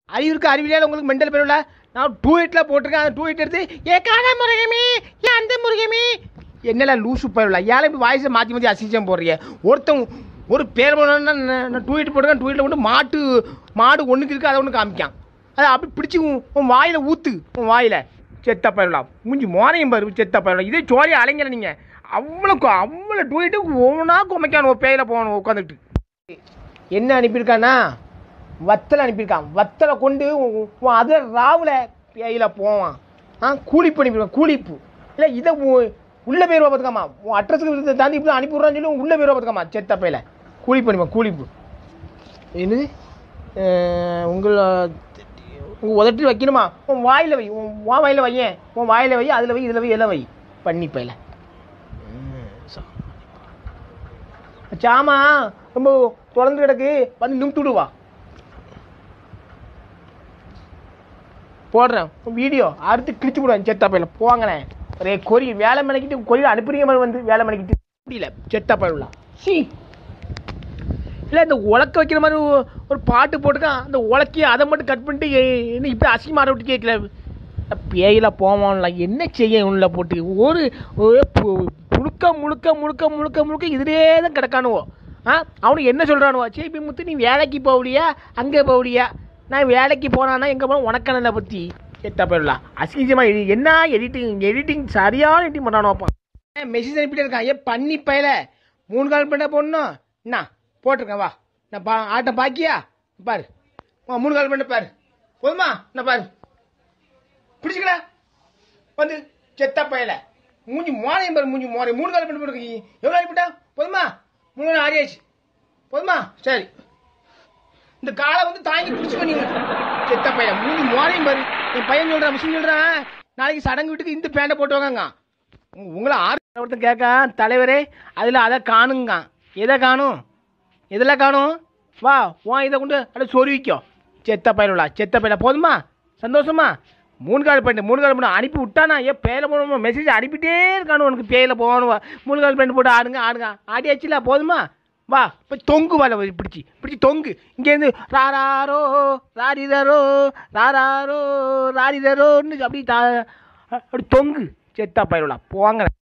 அறிவு இருக்கு அறிவியல உங்களுக்கு மெண்டல் பேருல நான் டூ எயிட்ல போட்டிருக்கேன் அந்த டூ எயிட் எடுத்து ஏ காணா முருகமே ஏ அந்த முருகமே என்னல லூசு போயிடல ஏழை இப்படி வாய்ஸை மாற்றி மாற்றி அசிச்சம் போடுறீங்க ஒருத்தன் ஒரு பேர் போனோன்னா நான் டூ எயிட் போட்டிருக்கேன் டூ எயிட்டில் கொண்டு மாட்டு மாடு ஒன்றுக்கு இருக்குது அதை ஒன்று காமிக்கான் அதை அப்படி பிடிச்சி உன் உன் வாயில் ஊற்று உன் வாயில் செத்த பயிரலாம் மூஞ்சி மோனையும் பாரு செத்த பயிரலாம் இதே ஜோலி அலைங்கல நீங்கள் அவ்வளோ கொ- அவ்வளோ டூ எயிட்டு ஒவ்வொன்றா குமைக்கான ஒரு பேயில போகணும் உட்காந்துட்டு என்ன அனுப்பியிருக்கானா வத்தலை அனுப்பியிருக்கான் வத்தலை கொண்டு உன் உன் அதில் ராவில் பேயில போவான் ஆ கூலிப்பு அனுப்பிடுவான் கூலிப்பு இல்லை இதை உ- உள்ள போயிருவா பார்த்துக்காமா உன் அட்ரஸுக்கு தாண்டி இப்படி அனுப்பிவிட்றான்னு சொல்லி உன் உள்ள போயிருவா பார்த்துக்காமா செத்த பையில கூலிப்பு அனுப்பிவான் கூலிப்பு என்னது அஹ், உங்களை உங்கள் உதட்டி வைக்கணுமா உன் வாயில் வை உன் உன் வாயில் வையேன் உன் வாயில் வை அதில் வை இதில் வை எல்லாம் வை பண்ணி பையில சாமா ரொம்ப தொடர்ந்து கிடக்கு வந்து நிமித்து விடுவா போடுறேன் வீடியோ அடுத்து கிழிச்சு விடுவேன் செத்தா பையில போங்கண்ணே ஒரே கொரி வேலை மணிக்கிட்டு கொரி அனுப்புறீங்க மாதிரி வந்து வேலை மணிக்கிட்டு முடியல செத்தா பயில சி இல்லை இந்த உலக்க வைக்கிற மாதிரி ஒ- ஒரு பாட்டு போட்டுக்கான் அந்த உலக்கி அதை மட்டும் கட் பண்ணிட்டு ஏ- என்ன இப்படி அசிங்கமாக விட்டு கேட்கல பேயில போவான்ல என்ன செய்ய உள்ள போட்டு ஒரு ஒரு பு- முழுக்க முழுக்க முழுக்க முழுக்க முழுக்க இதுலேயே தான் கிடக்கானுவோ ஆ அவனுக்கு என்ன சொல்கிறானுவோ சரி முத்து நீ வேலைக்கு போகலையா அங்கே போகலையா நான் வேலைக்கு போனானா எங்கே போனால் உனக்கான பற்றி எத்தா போயிடலாம் அசிங்கமாக எடி என்ன எடிட்டிங் எடிட்டிங் சரியான எடிட்டிங் பண்ணானோப்பா மெசேஜ் அனுப்பிட்டு இருக்கான் ஏன் பண்ணி பயல மூணு கால் பண்ண போடணும் என்ன போட்டிருக்கேன் வா நான் பா ஆட்டம் பாக்கியா பாரு வா மூணு கால் பண்ண பாரு போதுமா நான் பாரு பிடிச்சிக்கல வந்து செத்த பயல மூஞ்சி மோனையும் பாரு மூஞ்சி மோனை மூணு கால் பண்ணி போட்டுருக்கீங்க எவ்வளோ அனுப்பிட்டா போதுமா மூணு நாள் ஆறியாச்சு போதுமா சரி இந்த காலை வந்து தாங்கி பிடிச்சுக்கோ நீங்க செத்த பையன் மூணு மோனையும் பாரு என் பையன் சொல்றான் மிஷின் சொல்றான் நாளைக்கு சடங்கு வீட்டுக்கு இந்த பேண்டை போட்டு வாங்க உங்க- உங்களை ஆறு ஒருத்தன் கேட்க தலைவரே அதில் அதை காணுங்க எதை காணும் எதில் காணும் வா வா இதை கொண்டு அப்படியே சொருவிக்கோ செத்த பயிலா செத்த பயில போதுமா சந்தோஷமா மூணு கால் பண்ணு மூணு கால் பண்ணு அனுப்பி விட்டானா ஏன் பேயில போகணும் மெசேஜ் அனுப்பிட்டே இருக்கானு உனக்கு பேயில போகணும் வா மூணு கால் பண்ணு போட்டு ஆடுங்க ஆடுங்க ஆடியாச்சுல போதுமா வா இப்போ தொங்கு வாழ பிடிச்சி பிடிச்சி தொங்கு இங்கேருந்து ராராரோ ராரிதரோ ராராரோ ராரிதரோன்னு அப்படி தா அப்படி தொங்கு செத்தா பயிரலாம் போங்க